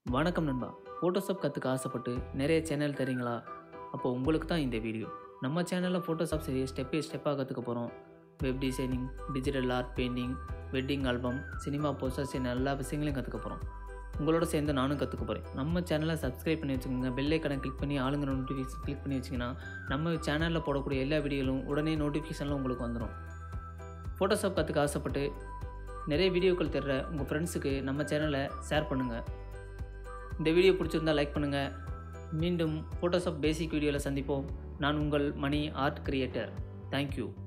வணக்கம் நண்பா ஃபோட்டோஷாப் கற்றுக்க ஆசைப்பட்டு நிறைய சேனல் தரீங்களா அப்போ உங்களுக்கு தான் இந்த வீடியோ நம்ம சேனலில் ஃபோட்டோஷாப் சரி ஸ்டெப் பை ஸ்டெப்பாக கற்றுக்க போகிறோம் web designing digital art painting wedding album cinema posters எல்லா விஷயங்களையும் கற்றுக்க போகிறோம் உங்களோட சேர்ந்து நானும் கற்றுக்க போகிறேன் நம்ம சேனலை சப்ஸ்கிரைப் பண்ணி வச்சுக்கோங்க பெல் ஐக்கனை கிளிக் பண்ணி ஆளுங்க நோட்டிஃபிகேஷன் கிளிக் பண்ணி வச்சிங்கன்னா நம்ம சேனலில் போடக்கூடிய எல்லா வீடியோலும் உடனே நோட்டிஃபிகேஷனில் உங்களுக்கு வந்துடும் ஃபோட்டோஷாப் கற்றுக்க ஆசைப்பட்டு நிறைய வீடியோக்கள் தர்ற உங்கள் ஃப்ரெண்ட்ஸுக்கு நம்ம சேனலை ஷேர் பண்ணுங்கள் இந்த வீடியோ பிடிச்சிருந்தா லைக் பண்ணுங்கள் மீண்டும் ஃபோட்டோஷாப் பேசிக் வீடியோவில் சந்திப்போம் நான் உங்கள் மணி ஆர்ட் கிரியேட்டர் தேங்க்யூ